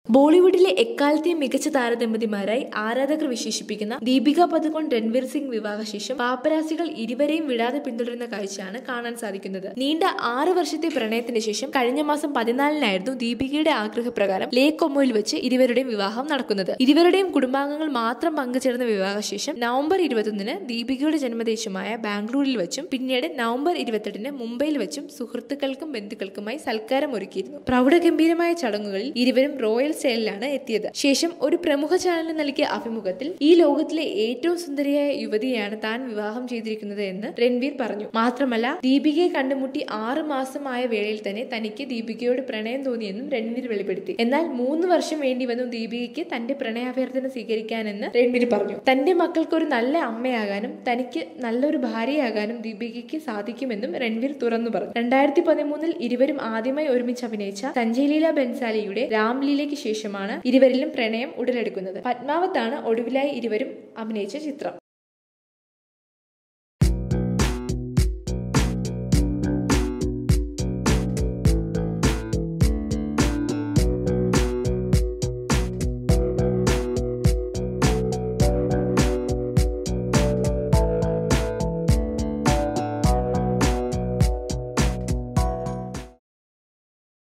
ബോളിവുഡിലെ എക്കാലത്തെയും മികച്ച താരദമ്പതിമാരായി ആരാധകർ വിശേഷിപ്പിക്കുന്ന ദീപിക പതുക്കോൺ രൺവീർ സിംഗ് വിവാഹശേഷം പാപ്പരാസികൾ ഇരുവരെയും വിടാതെ പിന്തുടരുന്ന കാഴ്ചയാണ് കാണാൻ സാധിക്കുന്നത് നീണ്ട ആറ് വർഷത്തെ പ്രണയത്തിന് ശേഷം കഴിഞ്ഞ മാസം പതിനാലിനായിരുന്നു ദീപികയുടെ ആഗ്രഹപ്രകാരം ലേക്ക് ഒമ്മോയിൽ വെച്ച് ഇരുവരുടെയും വിവാഹം നടക്കുന്നത് ഇരുവരുടെയും കുടുംബാംഗങ്ങൾ മാത്രം പങ്കുചേർന്ന വിവാഹശേഷം നവംബർ ഇരുപത്തൊന്നിന് ദീപികയുടെ ജന്മദേശമായ ബാംഗ്ലൂരിൽ വെച്ചും പിന്നീട് നവംബർ ഇരുപത്തെട്ടിന് മുംബൈയിൽ വെച്ചും സുഹൃത്തുക്കൾക്കും ബന്ധുക്കൾക്കുമായി സൽക്കാരം ഒരുക്കിയിരുന്നു പ്രൗഢഗംഭീരമായ ചടങ്ങുകളിൽ ഇരുവരും റോയൽ സ്റ്റൈലിലാണ് എത്തിയത് ശേഷം ഒരു പ്രമുഖ ചാനലിന് നൽകിയ അഭിമുഖത്തിൽ ഈ ലോകത്തിലെ ഏറ്റവും സുന്ദരിയായ യുവതിയെയാണ് താൻ വിവാഹം ചെയ്തിരിക്കുന്നത് എന്ന് രൺവീർ പറഞ്ഞു മാത്രമല്ല ദീപികയെ കണ്ടുമുട്ടി ആറ് മാസമായ വേളയിൽ തന്നെ തനിക്ക് ദീപികയോട് പ്രണയം തോന്നിയെന്നും രൺവീർ വെളിപ്പെടുത്തി എന്നാൽ മൂന്ന് വർഷം വേണ്ടി വന്നു ദീപികയ്ക്ക് തന്റെ പ്രണയാഭ്യർത്ഥന സ്വീകരിക്കാനെന്ന് രൺവീർ പറഞ്ഞു തന്റെ മക്കൾക്ക് ഒരു നല്ല അമ്മയാകാനും തനിക്ക് നല്ലൊരു ഭാര്യയാകാനും ദീപികയ്ക്ക് സാധിക്കുമെന്നും രൺവീർ തുറന്നു പറഞ്ഞു രണ്ടായിരത്തി പതിമൂന്നിൽ ഇരുവരും ആദ്യമായി ഒരുമിച്ച് അഭിനയിച്ച സഞ്ജയ് ലീല ബൻസാലിയുടെ രാംലീലയ്ക്ക് ശേഷമാണ് ഇരുവരിലും പ്രണയം ഉടലെടുക്കുന്നത് പത്മാവത്താണ് ഒടുവിലായി ഇരുവരും അഭിനയിച്ച ചിത്രം